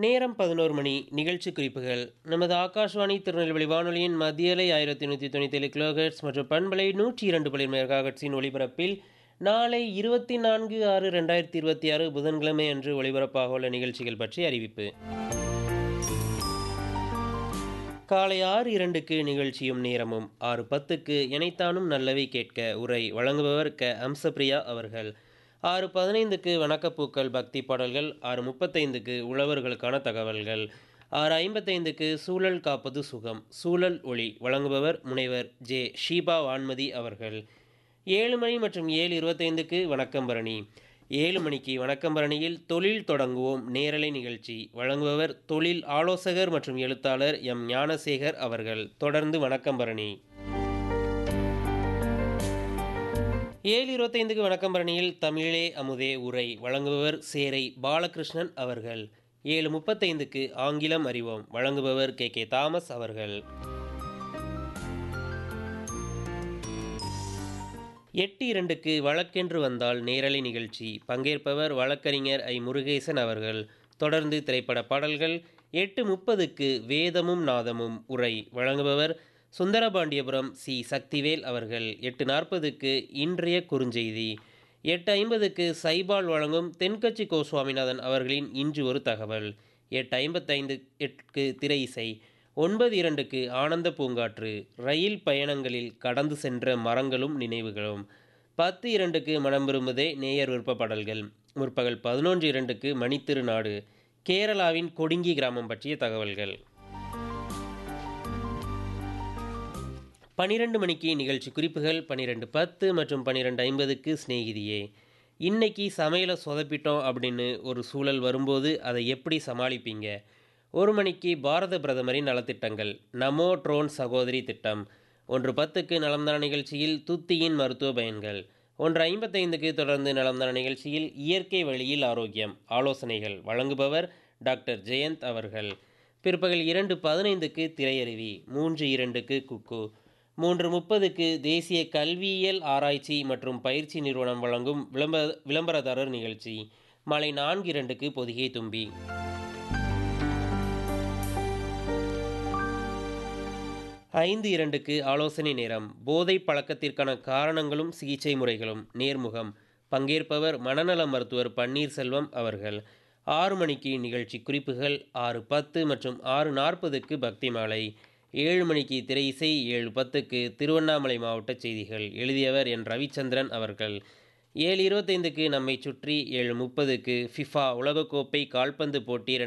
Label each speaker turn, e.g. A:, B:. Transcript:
A: நேரம் பதினோரு மணி நிகழ்ச்சி குறிப்புகள் நமது ஆகாஷ்வாணி திருநெல்வேலி வானொலியின் மத்தியலை ஆயிரத்தி நூற்றி தொண்ணூற்றி ஏழு கிலோஹெட்ஸ் மற்றும் பண்பலை நூற்றி இரண்டு பள்ளி மெகாஹெட்ஸின் ஒளிபரப்பில் நாளை இருபத்தி நான்கு ஆறு ரெண்டாயிரத்தி இருபத்தி ஆறு புதன்கிழமை அன்று ஒளிபரப்பாக உள்ள நிகழ்ச்சிகள் பற்றி அறிவிப்பு காலை ஆறு இரண்டுக்கு நிகழ்ச்சியும் நேரமும் ஆறு பத்துக்கு இணைத்தானும் நல்லவை கேட்க உரை வழங்குபவர் க அம்சப்பிரியா அவர்கள் ஆறு பதினைந்துக்கு வணக்கப்பூக்கள் பக்தி பாடல்கள் ஆறு முப்பத்தைந்துக்கு உழவர்களுக்கான தகவல்கள் ஆறு ஐம்பத்தைந்துக்கு சூழல் காப்பது சுகம் சூழல் ஒளி வழங்குபவர் முனைவர் ஜே ஷீபா வான்மதி அவர்கள் ஏழு மணி மற்றும் ஏழு இருபத்தைந்துக்கு வணக்கம் பரணி ஏழு மணிக்கு வணக்கம் பரணியில் தொழில் தொடங்குவோம் நேரலை நிகழ்ச்சி வழங்குபவர் தொழில் ஆலோசகர் மற்றும் எழுத்தாளர் எம் ஞானசேகர் அவர்கள் தொடர்ந்து வணக்கம் பரணி ஏழு இருபத்தைந்துக்கு வணக்கம் பரணியில் தமிழே அமுதே உரை வழங்குபவர் சேரை பாலகிருஷ்ணன் அவர்கள் ஏழு முப்பத்தைந்துக்கு ஆங்கிலம் அறிவோம் வழங்குபவர் கே கே தாமஸ் அவர்கள் எட்டு இரண்டுக்கு வழக்கென்று வந்தால் நேரலை நிகழ்ச்சி பங்கேற்பவர் வழக்கறிஞர் ஐ முருகேசன் அவர்கள் தொடர்ந்து திரைப்பட பாடல்கள் எட்டு முப்பதுக்கு வேதமும் நாதமும் உரை வழங்குபவர் சுந்தரபாண்டியபுரம் சி சக்திவேல் அவர்கள் எட்டு நாற்பதுக்கு இன்றைய குறுஞ்செய்தி எட்டு ஐம்பதுக்கு சைபால் வழங்கும் தென்கட்சி கோ சுவாமிநாதன் அவர்களின் இன்று ஒரு தகவல் எட்டு ஐம்பத்தைந்து எட்டுக்கு திரை இசை ஒன்பது இரண்டுக்கு ஆனந்த பூங்காற்று ரயில் பயணங்களில் கடந்து சென்ற மரங்களும் நினைவுகளும் பத்து இரண்டுக்கு மனம் விரும்புதே நேயர் விருப்ப பாடல்கள் முற்பகல் பதினொன்று இரண்டுக்கு மணித்திருநாடு கேரளாவின் கொடிங்கி கிராமம் பற்றிய தகவல்கள் பனிரெண்டு மணிக்கு நிகழ்ச்சி குறிப்புகள் பன்னிரெண்டு பத்து மற்றும் பன்னிரெண்டு ஐம்பதுக்கு சிநேகிதியே இன்னைக்கு சமையலை சொதப்பிட்டோம் அப்படின்னு ஒரு சூழல் வரும்போது அதை எப்படி சமாளிப்பீங்க ஒரு மணிக்கு பாரத பிரதமரின் நலத்திட்டங்கள் நமோ ட்ரோன் சகோதரி திட்டம் ஒன்று பத்துக்கு நலம்தான நிகழ்ச்சியில் துத்தியின் மருத்துவ பயன்கள் ஒன்று ஐம்பத்தைந்துக்கு தொடர்ந்து நலம்தான நிகழ்ச்சியில் இயற்கை வழியில் ஆரோக்கியம் ஆலோசனைகள் வழங்குபவர் டாக்டர் ஜெயந்த் அவர்கள் பிற்பகல் இரண்டு பதினைந்துக்கு திரையருவி மூன்று இரண்டுக்கு குக்கு மூன்று முப்பதுக்கு தேசிய கல்வியியல் ஆராய்ச்சி மற்றும் பயிற்சி நிறுவனம் வழங்கும் விளம்பர விளம்பரதாரர் நிகழ்ச்சி மாலை நான்கு இரண்டுக்கு பொதிகை தும்பி ஐந்து இரண்டுக்கு ஆலோசனை நேரம் போதை பழக்கத்திற்கான காரணங்களும் சிகிச்சை முறைகளும் நேர்முகம் பங்கேற்பவர் மனநல மருத்துவர் பன்னீர்செல்வம் அவர்கள் ஆறு மணிக்கு நிகழ்ச்சி குறிப்புகள் ஆறு பத்து மற்றும் ஆறு நாற்பதுக்கு பக்தி மாலை ஏழு மணிக்கு திரை இசை ஏழு பத்துக்கு திருவண்ணாமலை மாவட்ட செய்திகள் எழுதியவர் என் ரவிச்சந்திரன் அவர்கள் ஏழு இருபத்தைந்துக்கு நம்மை சுற்றி ஏழு முப்பதுக்கு ஃபிஃபா உலகக்கோப்பை கால்பந்து போட்டி